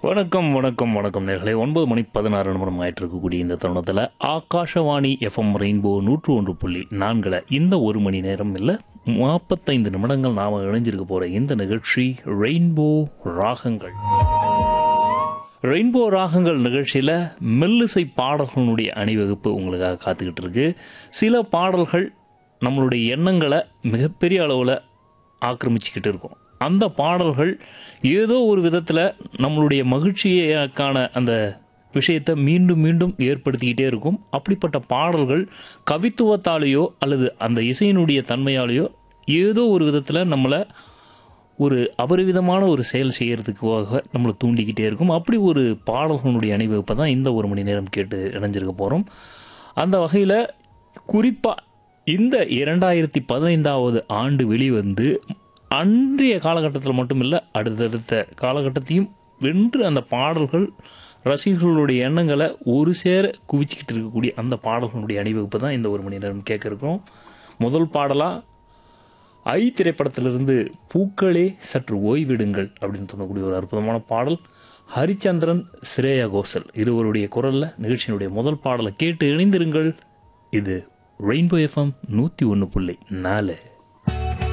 வணக்கம் வணக்கம் வணக்கம் நேர்களே ஒன்பது மணி பதினாறு நிமிடம் ஆயிட்டு இருக்கக்கூடிய இந்த தருணத்தில் ஆகாஷவாணி எஃப்எம் ரெயின்போ நூற்று ஒன்று புள்ளி நான்கில் இந்த ஒரு மணி நேரம் இல்லை நாற்பத்தைந்து நிமிடங்கள் நாம் இணைஞ்சிருக்க போகிற இந்த நிகழ்ச்சி ரெயின்போ ராகங்கள் ரெயின்போ ராகங்கள் நிகழ்ச்சியில் மெல்லிசை பாடல்களுடைய அணிவகுப்பு உங்களுக்காக காத்துக்கிட்டு இருக்கு சில பாடல்கள் நம்மளுடைய எண்ணங்களை மிகப்பெரிய அளவில் ஆக்கிரமிச்சுக்கிட்டு இருக்கும் அந்த பாடல்கள் ஏதோ ஒரு விதத்தில் நம்மளுடைய மகிழ்ச்சியைக்கான அந்த விஷயத்தை மீண்டும் மீண்டும் ஏற்படுத்திக்கிட்டே இருக்கும் அப்படிப்பட்ட பாடல்கள் கவித்துவத்தாலேயோ அல்லது அந்த இசையினுடைய தன்மையாலேயோ ஏதோ ஒரு விதத்தில் நம்மளை ஒரு அபரிவிதமான ஒரு செயல் செய்கிறதுக்காக நம்மளை தூண்டிக்கிட்டே இருக்கும் அப்படி ஒரு பாடல்களுடைய அணிவகுப்பை தான் இந்த ஒரு மணி நேரம் கேட்டு இணைஞ்சிருக்க போகிறோம் அந்த வகையில் குறிப்பாக இந்த இரண்டாயிரத்தி பதினைந்தாவது ஆண்டு வெளிவந்து அன்றைய காலகட்டத்தில் மட்டும் இல்லை அடுத்தடுத்த காலகட்டத்தையும் வென்று அந்த பாடல்கள் ரசிகர்களுடைய எண்ணங்களை ஒரு சேர குவிச்சிக்கிட்டு இருக்கக்கூடிய அந்த பாடல்களுடைய அணிவகுப்பு தான் இந்த ஒரு மணி நேரம் கேட்க இருக்கோம் முதல் பாடலாக ஐ திரைப்படத்திலிருந்து பூக்களே சற்று ஓய்விடுங்கள் அப்படின்னு சொல்லக்கூடிய ஒரு அற்புதமான பாடல் ஹரிச்சந்திரன் ஸ்ரேயா கோசல் இருவருடைய குரலில் நிகழ்ச்சியினுடைய முதல் பாடலை கேட்டு இணைந்திருங்கள் இது ரெயின்போ எஃப்எம் நூற்றி ஒன்று புள்ளி நாலு